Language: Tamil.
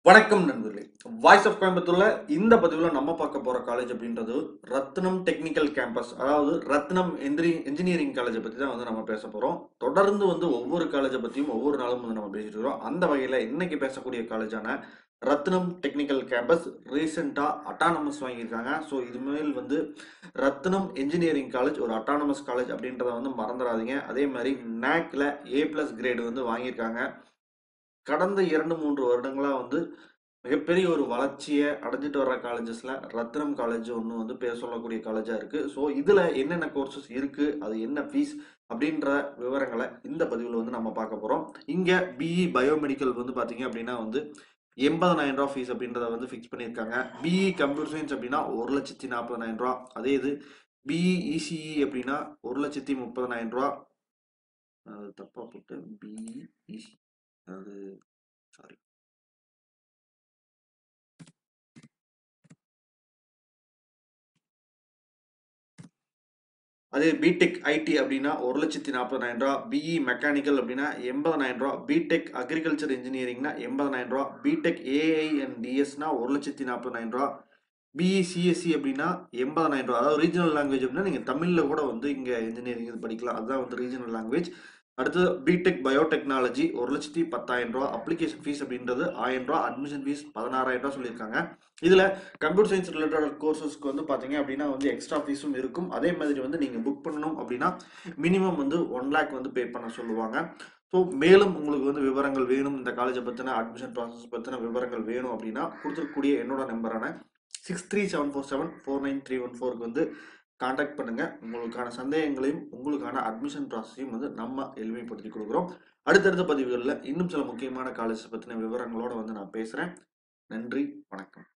வணக்கம் நண்பர்களே வாய்ஸ் ஆஃப் கோயம்புத்தூர்ல இந்த பதிவுல நம்ம பார்க்க போற காலேஜ் அப்படின்றது ரத்னம் டெக்னிக்கல் கேம்பஸ் அதாவது ரத்னம் இன்ஜினியரிங் காலேஜை பத்தி தான் வந்து நம்ம பேச போறோம் தொடர்ந்து வந்து ஒவ்வொரு காலேஜை பத்தியும் ஒவ்வொரு நாளும் வந்து நம்ம பேசிட்டு இருக்கோம் அந்த வகையில இன்னைக்கு பேசக்கூடிய காலேஜான Ratnam technical campus recently autonomous வாங்கியிருக்காங்க ஸோ இதுமேல் வந்து ரத்னம் இன்ஜினியரிங் காலேஜ் ஒரு அட்டானமஸ் காலேஜ் அப்படின்றத வந்து மறந்துடாதீங்க அதே மாதிரி நேக்ல ஏ பிளஸ் கிரேடு வந்து வாங்கியிருக்காங்க கடந்த இரண்டு மூன்று வருடங்களா வந்து மிகப்பெரிய ஒரு வளர்ச்சியை அடைஞ்சிட்டு வர்ற காலேஜஸ்ல ரத்னம் காலேஜ் ஒன்று வந்து பேர் சொல்லக்கூடிய காலேஜா இருக்கு ஸோ இதுல என்னென்ன கோர்சஸ் இருக்கு அது என்ன ஃபீஸ் அப்படின்ற விவரங்களை இந்த பதிவில் வந்து நம்ம பார்க்க போறோம் இங்க பிஇ பயோமெடிக்கல் வந்து பாத்தீங்க அப்படின்னா வந்து எண்பதனாயிரம் ரூபா ஃபீஸ் அப்படின்றத வந்து ஃபிக்ஸ் பண்ணியிருக்காங்க பிஇ கம்ப்யூட்டர் சயின்ஸ் அப்படின்னா ஒரு லட்சத்தி நாற்பதனாயிரம் ரூபா அதே இது பிஇ இசிஇ அப்படின்னா ஒரு லட்சத்தி முப்பதனாயிரம் ரூபா அது தப்பா போட்டு பிஇ இசி அது சாரி அதே பிடெக் ஐடி அப்படின்னா ஒரு லட்சத்தி நாற்பதாயிரம் ரூபா பிஇ மெக்கானிக்கல் அப்படின்னா எண்பதனாயிரம் ரூபா பிடெக் அக்ரிகல்ச்சர் இன்ஜினியரிங்னா எண்பதனாயிரம் ரூபா பிடெக் ஏஐ அண்ட் டிஎஸ்னா ஒரு லட்சத்தி நாற்பதாயிரம் ரூபா பிஇ சிஎஸ்சி அப்படின்னா எண்பதனாயிரம் ரூபா அதாவது ரீஜனல் லாங்குவேஜ் அப்படின்னா நீங்கள் தமிழில் கூட வந்து இங்கே இன்ஜினியரிங் இது படிக்கலாம் அதுதான் வந்து ரீஜனல் லாங்குவேஜ் அடுத்து பிடெக் பயோடெக்னாலஜி ஒரு லட்சத்தி பத்தாயிரம் ரூபா அப்ளிகேஷன் ஃபீஸ் அப்படின்றது ஆயிரம் ரூபா அட்மிஷன் ஃபீஸ் பதினாறாயிரம் ரூபா சொல்லியிருக்காங்க இதுல கம்ப்யூட்டர் சயின்ஸ் ரிலேட்டட் கோர்சஸ்க்கு வந்து பாத்தீங்க அப்படின்னா வந்து எக்ஸ்ட்ரா ஃபீஸும் இருக்கும் அதே மாதிரி வந்து நீங்க புக் பண்ணணும் அப்படின்னா மினிமம் வந்து ஒன் லேக் வந்து பே பண்ண சொல்லுவாங்க ஸோ மேலும் உங்களுக்கு வந்து விவரங்கள் வேணும் இந்த காலேஜை பற்றின அட்மிஷன் ப்ராசஸ் பற்றின விவரங்கள் வேணும் அப்படின்னா கொடுத்துருக்கக்கூடிய என்னோட நம்பரான six three seven four seven four nine three one ஃபோருக்கு வந்து காண்டாக்ட் பண்ணுங்க உங்களுக்கான சந்தேகங்களையும் உங்களுக்கான அட்மிஷன் ப்ராசஸையும் வந்து நம்ம எளிமைப்படுத்தி கொடுக்குறோம் அடுத்தடுத்த பதிவுகளில் இன்னும் சில முக்கியமான காலேஜ் பற்றின விவரங்களோட வந்து நான் பேசுகிறேன் நன்றி வணக்கம்